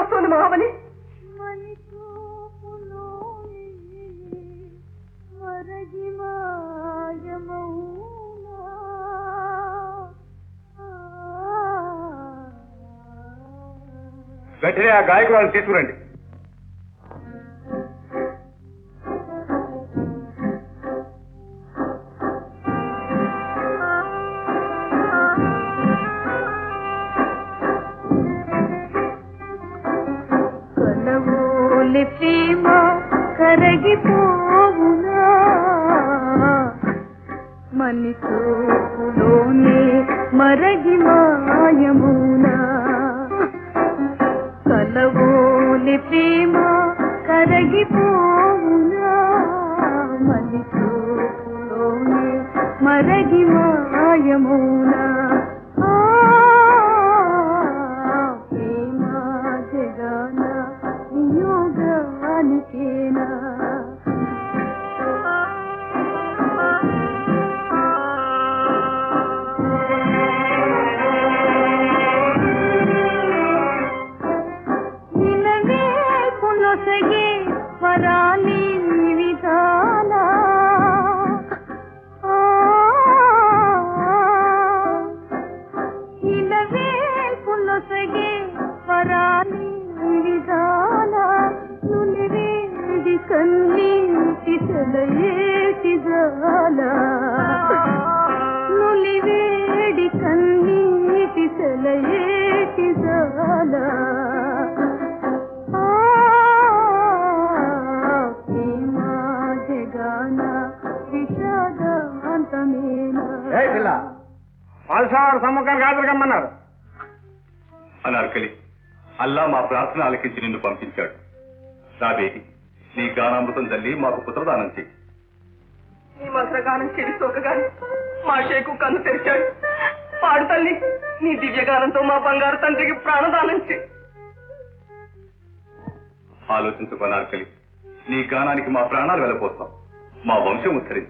వస్తుంది మహాబలి వెంటనే ఆ గాయకురాలను తీసుకురండి కలవోలి ప్రేమ కరగిపోవునా మనితోనే మరగి మాయమునా కలవోలి ప్రేమ కరగిపోవునా మనితోనే మరగి మాయమునా ఆ ప్రేమ జగన నియోగానికేనా నిలవే పునొసగే వరాలి విధాన నిలవే పునొసగే వరాలి విధాన నులివేడి కన్నీటి సెలయేటి జాల నులివేడి కన్నీటి సెలయేటి జాల ఆ, ప్రేమ జగాన విషాదాంతమేనా ఏ పిల్ల పాల్సావారు సమ్మకానికి హాజరు కమ్మన్నారు అనార్కలి అల్లా మా ప్రార్థన ఆలకించి నిన్ను పంపించాడు నా బేటి నీ గానామృతం తల్లి మాకు పుత్రదానం చెయ్యి ఈ మంత్రగానం చెవి సోకగాని మా షేకు కన్ను తెరిచాడు పాడు తల్లి నీ దివ్యగానంతో మా బంగారు తండ్రికి ప్రాణదానం చేయి ఆలోచించుకో అనార్కలి నీ గానానికి మా ప్రాణాలు వెళ్ళిపోతాం మా వంశం ఉద్ధరించు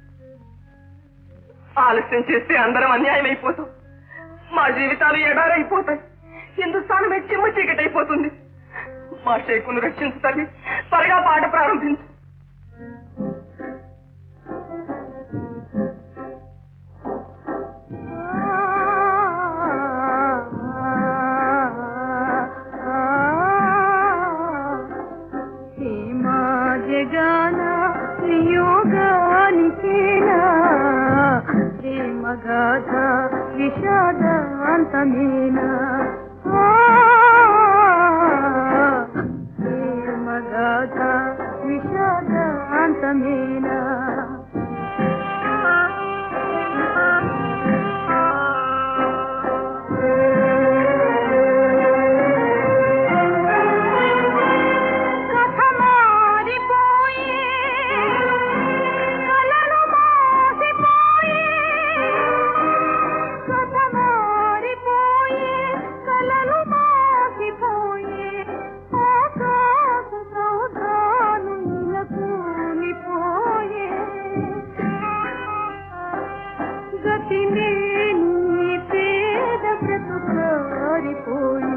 ఆలస్యం చేస్తే అందరం అన్యాయం అయిపోతాం మా జీవితాలు ఎడారైపోతాయి హిందుస్థానమే చిమ్మ చీకటైపోతుంది మా షేకును రక్షించు తల్లి త్వరగా పాట ప్రారంభించు సీమా జగాన నియోగానికేనా ప్రేమ గాథ విషాదాంతమేనా ఆ, ప్రేమ గాథ విషాదాంతమేనా కథ మారిపోయే కలలు మోసిపోయే కథ మారిపోయే కలలు మోసిపోయే ఆకాశ సౌధాలు కూలిపోయే గతి లేని పేద బ్రతుకారిపోయే